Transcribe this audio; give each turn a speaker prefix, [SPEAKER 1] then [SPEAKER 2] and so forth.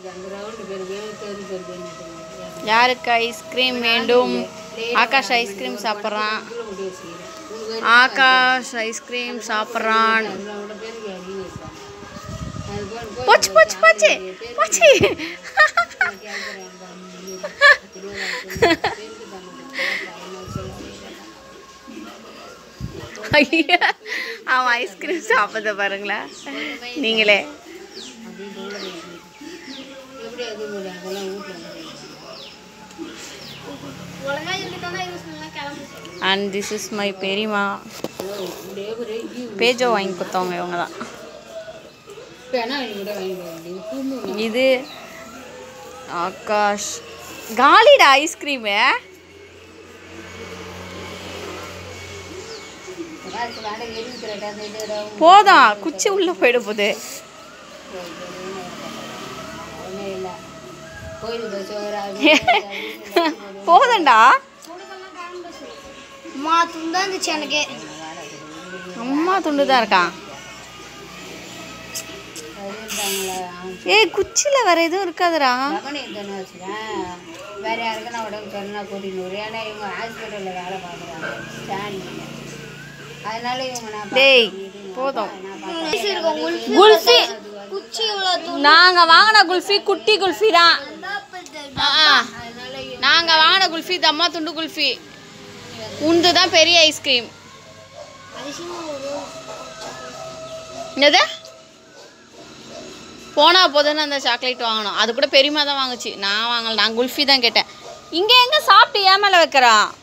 [SPEAKER 1] யாருக்கு ஐஸ்கிரீம் வேண்டும் ஆகாஷ் ஐஸ்கிரீம் சாப்பிட்றான் ஆகாஷ் ஐஸ்கிரீம் சாப்பிட்றான் போச்சு போச்சு போச்சு போச்சு ஐயா அவன் ஐஸ்கிரீம் சாப்பிட்றத பாருங்களேன் நீங்களே
[SPEAKER 2] ஒழுங்கா சொல்லிட்டோம்னா யூஸ் பண்ணலாம் கிளம்பு
[SPEAKER 1] அண்ட் திஸ் இஸ் மை பெரியமா பேஜோ வாங்கி கொடுத்தவங்க இவங்க தான் இது ஆகாஷ் காலிடா ஐஸ்கிரீமு போதும் குச்சி உள்ள போயிட போகுது போதண்டா
[SPEAKER 2] அம்மா துண்டா இருந்துச்சு எனக்கு
[SPEAKER 1] அம்மா துண்டு தான் இருக்கான் ஏய் குச்சியில் வேற எதுவும் இருக்காதுடா
[SPEAKER 3] வேற யாருக்கு நான் உடம்பு சொன்னா கூட்டின்னு வரும் ஏன்னா இவங்க ஹாஸ்பிட்டலில் வேலை பார்க்குறாங்க ஸ்டாண்டில் அதனால இவங்க நான்
[SPEAKER 1] டேய் போதும்
[SPEAKER 2] குல்ஃபி குச்சி இவ்வளோ
[SPEAKER 1] நாங்கள் வாங்கின குல்ஃபி குட்டி குல்ஃபி தான் நாங்கள் வாங்கின குல்ஃபி தம்மா துண்டு குல்ஃபி உந்து தான் பெரிய ஐஸ்கிரீம் என்னது போனா போதுன்னு அந்த சாக்லேட் வாங்கணும் அது கூட பெரியமா தான் வாங்குச்சு நான் வாங்கல நான் குல்ஃபி தான் கேட்டேன் இங்கே எங்கே சாப்பிட்டு ஏன் மேலே வைக்கிறான்